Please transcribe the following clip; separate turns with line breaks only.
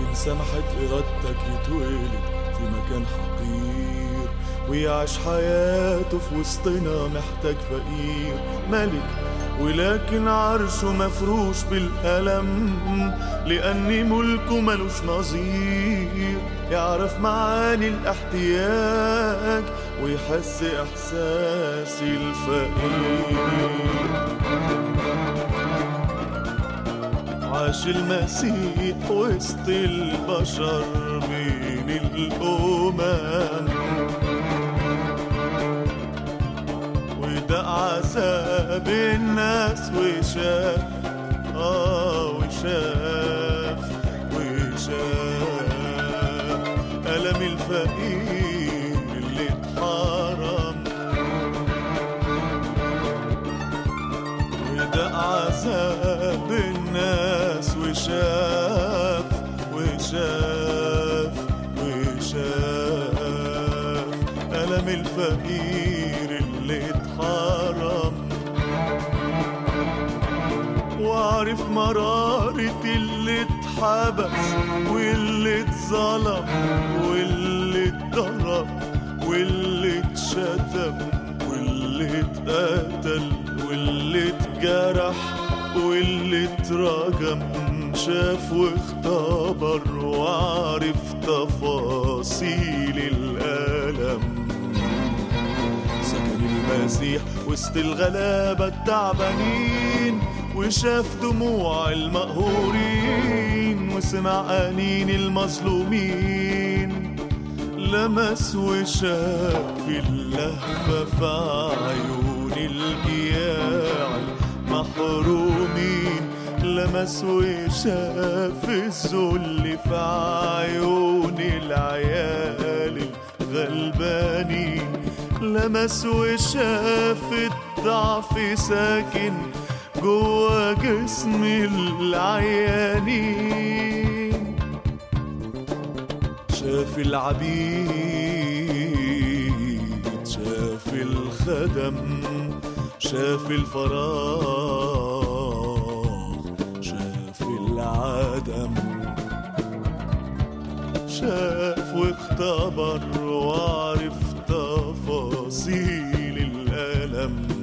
وإن سمحت إرادتك يتولد في مكان حقير ويعيش حياته في وسطنا محتاج فقير ملك ولكن عرشه مفروش بالألم لأن ملكه ملوش نظير يعرف معاني الاحتياج ويحس إحساس الفقير عاش المسيح وسط البشر بين الأمم وده عذاب الناس وشاف آه وشاف وشاف ألم الفقير اللي اتحرم وده عذاب الناس وشاف وشاف وشاف ألم الفقير اللي اتحرم وعرف مرارة اللي اتحبس واللي اتظلم واللي اتضرب واللي اتشتم واللي اتقتل واللي اتجرح واللي اترجم شاف واختبر وعرف تفاصيل الألم سكن المسيح وسط الغلابة التعبانين وشاف دموع المقهورين وسمع أنين المظلومين لمس وشاف اللهفة في عيون الجياع المحرومين لمس وشاف الذل في عيون العيال الغلبانين لمس وشاف الضعف ساكن جوا جسم العيانين شاف العبيد شاف الخدم شاف الفراغ شاف العدم شاف واختبر وعرف تفاصيل الألم